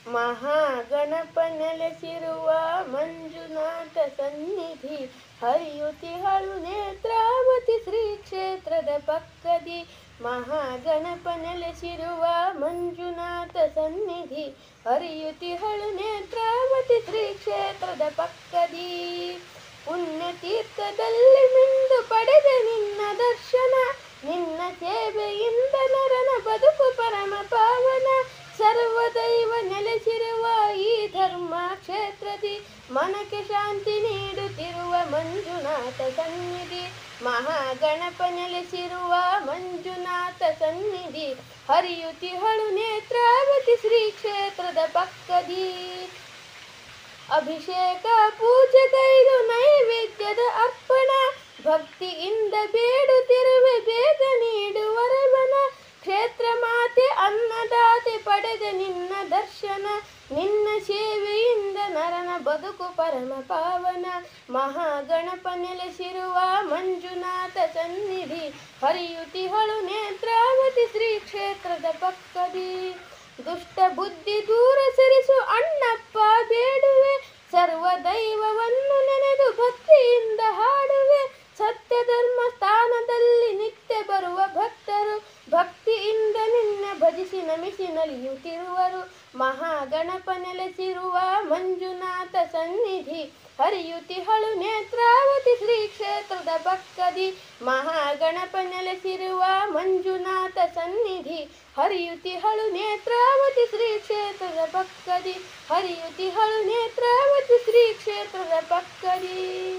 ಮಹಾಗಣಪ ನೆಲೆಸಿರುವ ಮಂಜುನಾಥ ಸನ್ನಿಧಿ ಹರಿಯುತಿಹಳು ನೇತ್ರಾವತಿ ಶ್ರೀ ಕ್ಷೇತ್ರದ ಪಕ್ಕದಿ ಮಹಾಗಣಪ ನೆಲೆಸಿರುವ ಮಂಜುನಾಥ ಸನ್ನಿಧಿ ಹರಿಯುತಿಹಳು ನೇತ್ರಾವತಿ ಶ್ರೀ ಕ್ಷೇತ್ರದ ಪಕ್ಕದಿ ಪುಣ್ಯತೀರ್ಥದಲ್ಲಿ ಮಿಂದು ಪಡೆದ ನಿನ್ನ ದರ್ಶನ ನಿನ್ನ ಸೇವೆಯಿಂದ ನರನ ಬದುಕು ಪರಮ ಪಾವನ ಸರ್ವದೈವ ನೆಲೆಸಿರುವ ಈ ಧರ್ಮ ಕ್ಷೇತ್ರದಿ ಮನಕ್ಕೆ ಶಾಂತಿ ನೀಡುತ್ತಿರುವ ಮಂಜುನಾಥ ಸನ್ನಿಧಿ ಮಹಾಗಣಪ ನೆಲೆಸಿರುವ ಮಂಜುನಾಥ ಸನ್ನಿಧಿ ಹರಿಯುತಿಹಳು ನೇತ್ರಾವತಿ ಶ್ರೀ ಕ್ಷೇತ್ರದ ಪಕ್ಕದಿ ಅಭಿಷೇಕ ಪೂಜೆ ಕೈದು ನೈವೇದ್ಯದ ಅರ್ಪಣ ಭಕ್ತಿಯಿಂದ ಬೇಡುತ್ತಿರುವೆ ಬೇಗ ನೀಡುವರವನ ಕ್ಷೇತ್ರ ಮಾತೆ ಅನ್ನದಾತೆ ಪಡೆದ ನಿನ್ನ ದರ್ಶನ ನಿನ್ನ ಸೇವೆಯಿಂದ ನರನ ಬದುಕು ಪರಮ ಪಾವನ ಮಹಾಗಣಪ ನೆಲೆಸಿರುವ ಮಂಜುನಾಥ ಸನ್ನಿಧಿ ಹರಿಯುತಿಹಳು ನೇತ್ರಾವತಿ ಶ್ರೀ ಕ್ಷೇತ್ರದ ಪಕ್ಕದಿ ದುಷ್ಟ ಬುದ್ಧಿ ದೂರ ಸರಿಸು ಅಣ್ಣಪ್ಪ ಬೇಡುವೆ ಸರ್ವ ದೈವವನ್ನು ನೆನೆದು ಭಕ್ತಿಯಿಂದ ಹಾಡುವೆ ಸತ್ಯ ಧರ್ಮ ಸ್ಥಾನದಲ್ಲಿ ನಿತ್ಯ ಬರುವ ಭಕ್ತರು ಭಕ್ತಿಯಿಂದ ನಿನ್ನ ಭಜಿಸಿ ನಮಿಸಿ ನಲಿಯುತ್ತಿರುವರು ಮಹಾಗಣಪ ನೆಲೆಸಿರುವ ಮಂಜುನಾಥ ಸನ್ನಿಧಿ ಹರಿಯುತಿಹಳು ನೇತ್ರಾವತಿ ಶ್ರೀ ಕ್ಷೇತ್ರದ ಪಕ್ಕದಿ ಮಹಾಗಣಪ ನೆಲೆಸಿರುವ ಮಂಜುನಾಥ ಸನ್ನಿಧಿ ಹರಿಯುತಿಹಳು ನೇತ್ರಾವತಿ ಶ್ರೀ ಕ್ಷೇತ್ರದ ಪಕ್ಕದಿ ಹರಿಯುತಿಹಳು ನೇತ್ರಾವತಿ ಶ್ರೀ ಕ್ಷೇತ್ರದ ಪಕ್ಕದಿ